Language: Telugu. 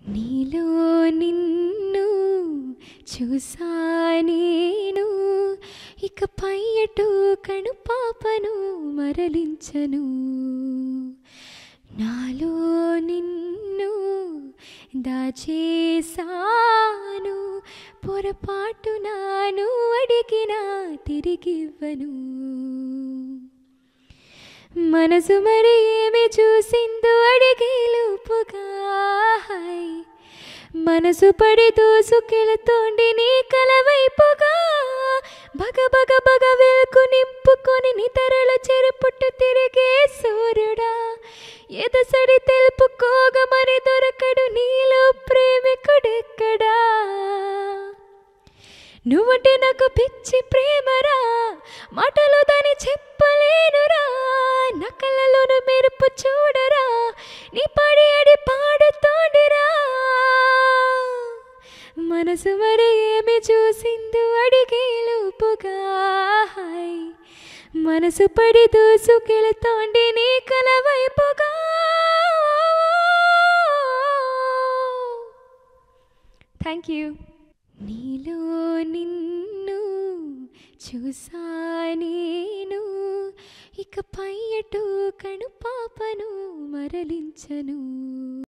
నీలో నిన్ను చూసా నేను ఇకపై అటు కను పాపను మరలించను నాలో నిన్ను దాచేసాను పొరపాటు నాను అడిగినా తిరిగివ్వను మనసు మరి ఏమి చూసిందో అడిగేలుపుగా హాయ్. మనసు పడి దూసుకెళుతోండి నీ కలవైపుగా బగ బగ బగ వెలుకు నింపుకొని నితరల చెరుపుట్టు తిరిగే సూర్యుడా ఎదసడి తెలుపుకోగా మరి దొరకడు నీలో ప్రేమికుడెక్కడా నువ్వంటే నాకు పిచ్చి ప్రేమరా మాటలు దాని చెప్పలేనురా నా కళ్ళలోను మెరుపు చూడరా నీ పడి అడి పాడుతోండిరా మనసు మరి ఏమి చూసిందో అడిగేలుపుగా హాయ్. మనసు పడి దూసుకెళుతోండి నీ కలవైపుగా థ్యాంక్ యూ నీలో నిన్ను చూసా నేను ఇకపై అటు కను పాపను మరలించను